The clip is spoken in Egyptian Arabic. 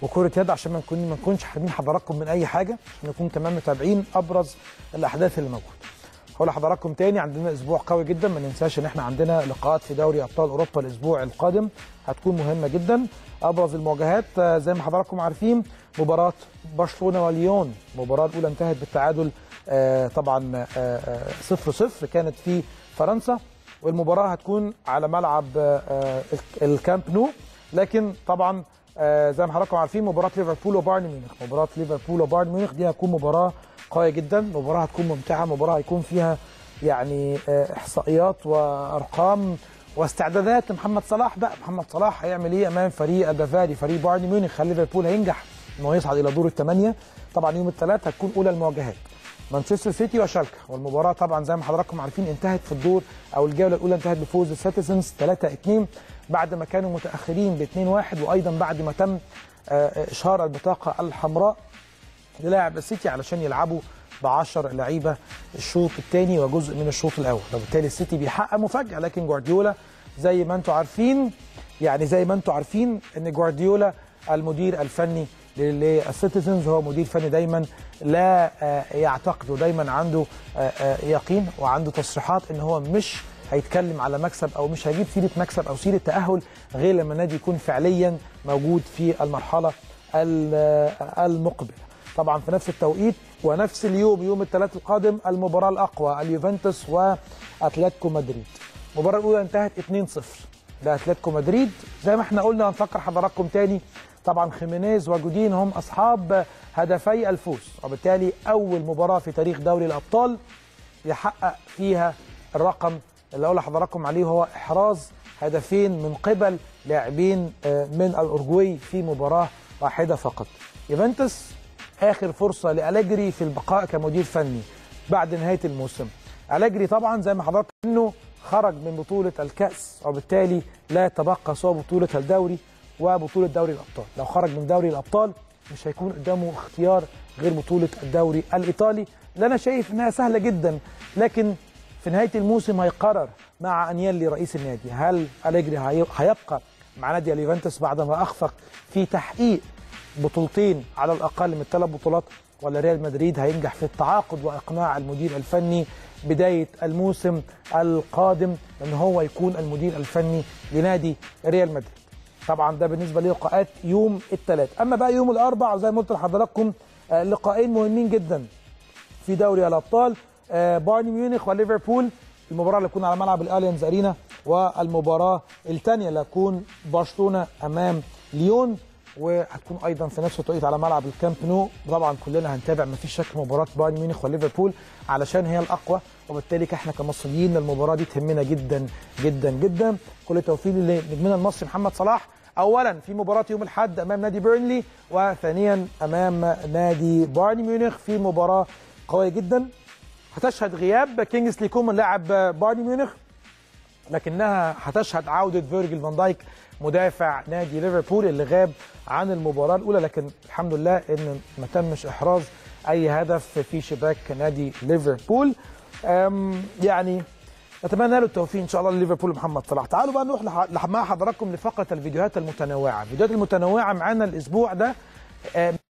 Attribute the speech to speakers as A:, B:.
A: وكره يد عشان ما نكون ما نكونش حارمين حضراتكم من اي حاجه عشان نكون كمان متابعين ابرز الاحداث اللي موجوده هقول لحضراتكم تاني عندنا اسبوع قوي جدا ما ننساش ان احنا عندنا لقاءات في دوري ابطال اوروبا الاسبوع القادم هتكون مهمه جدا ابرز المواجهات آه، زي ما حضراتكم عارفين مباراه برشلونه وليون المباراه الاولى انتهت بالتعادل آه، طبعا 0 0 كانت في فرنسا والمباراه هتكون على ملعب آه، آه، الكامب نو لكن طبعا آه، زي ما حضراتكم عارفين مباراه ليفربول وبايرن ميونخ مباراه ليفربول وبايرن ميونخ دي هتكون مباراه قويه جدا مباراه هتكون ممتعه مباراه هيكون فيها يعني آه، احصائيات وارقام واستعدادات محمد صلاح بقى محمد صلاح هيعمل ايه امام فريق البافاري فريق بايرن ميونخ هل ليفربول هينجح انه يصعد الى دور الثمانيه طبعا يوم الثلاث هتكون اولى المواجهات مانشستر سيتي وشالكه والمباراه طبعا زي ما حضراتكم عارفين انتهت في الدور او الجوله الاولى انتهت بفوز السيتيزنز 3 2 بعد ما كانوا متاخرين ب 2 1 وايضا بعد ما تم آه، اشهار البطاقه الحمراء للاعب السيتي علشان يلعبوا ب 10 لعيبه الشوط الثاني وجزء من الشوط الاول وبالتالي السيتي بيحقق مفاجاه لكن جوارديولا زي ما انتم عارفين يعني زي ما انتم عارفين ان جوارديولا المدير الفني للسيتيزنز هو مدير فني دايما لا آه، يعتقد ودايما عنده آه، آه، يقين وعنده تصريحات ان هو مش هيتكلم على مكسب او مش هيجيب سيره مكسب او سيره تاهل غير لما النادي يكون فعليا موجود في المرحله ال- المقبله. طبعا في نفس التوقيت ونفس اليوم يوم الثلاث القادم المباراه الاقوى اليوفنتوس واتلتيكو مدريد. المباراه الاولى انتهت 2-0 لاتلتيكو مدريد زي ما احنا قلنا هنفكر حضراتكم تاني طبعا خيمينيز وجودين هم اصحاب هدفي الفوز وبالتالي اول مباراه في تاريخ دوري الابطال يحقق فيها الرقم اللي اقول لحضراتكم عليه هو احراز هدفين من قبل لاعبين آه، من الاورجواي في مباراه واحده فقط. يوفنتوس اخر فرصه لاليجري في البقاء كمدير فني بعد نهايه الموسم. اليجري طبعا زي ما حضراتكم انه خرج من بطوله الكاس وبالتالي لا يتبقى سوى بطوله الدوري وبطوله دوري الابطال. لو خرج من دوري الابطال مش هيكون قدامه اختيار غير بطوله الدوري الايطالي اللي انا شايف انها سهله جدا لكن في نهايه الموسم هيقرر مع انيلي رئيس النادي هل اليجري هي- هيبقى مع نادي اليوفنتوس بعدما اخفق في تحقيق بطولتين على الاقل من ثلاث بطولات ولا ريال مدريد هينجح في التعاقد واقناع المدير الفني بدايه الموسم القادم ان هو يكون المدير الفني لنادي ريال مدريد طبعا ده بالنسبه للقاءات يوم الثلاث اما بقى يوم الاربع زي ما قلت لحضراتكم آه، لقاءين مهمين جدا في دوري الابطال آه، بايرن ميونخ وليفربول المباراه اللي تكون على ملعب الاليانز ارينا والمباراه الثانيه اللي هتكون برشلونه امام ليون وهتكون ايضا في نفس التوقيت على ملعب الكامب نو طبعا كلنا هنتابع مفيش شك مباراه بايرن ميونخ وليفربول علشان هي الاقوى وبالتالي احنا كمصريين المباراه دي تهمنا جدا جدا جدا كل التوفيق لنجمنا المصري محمد صلاح اولا في مباراه يوم الاحد امام نادي بيرنلي وثانيا امام نادي بايرن ميونخ في مباراه قويه جدا هتشهد غياب كينجسلي كومان لاعب بايرن ميونخ لكنها هتشهد عوده فيرجيل فان دايك مدافع نادي ليفربول اللي غاب عن المباراه الاولى لكن الحمد لله ان ما تمش احراز اي هدف في شباك نادي ليفربول أم، يعني اتمنى له التوفيق ان شاء الله لليفربول محمد صلاح تعالوا بقى نروح لح- لح- مع حضراتكم لفقره الفيديوهات المتنوعه الفيديوهات المتنوعه معانا الاسبوع ده آه،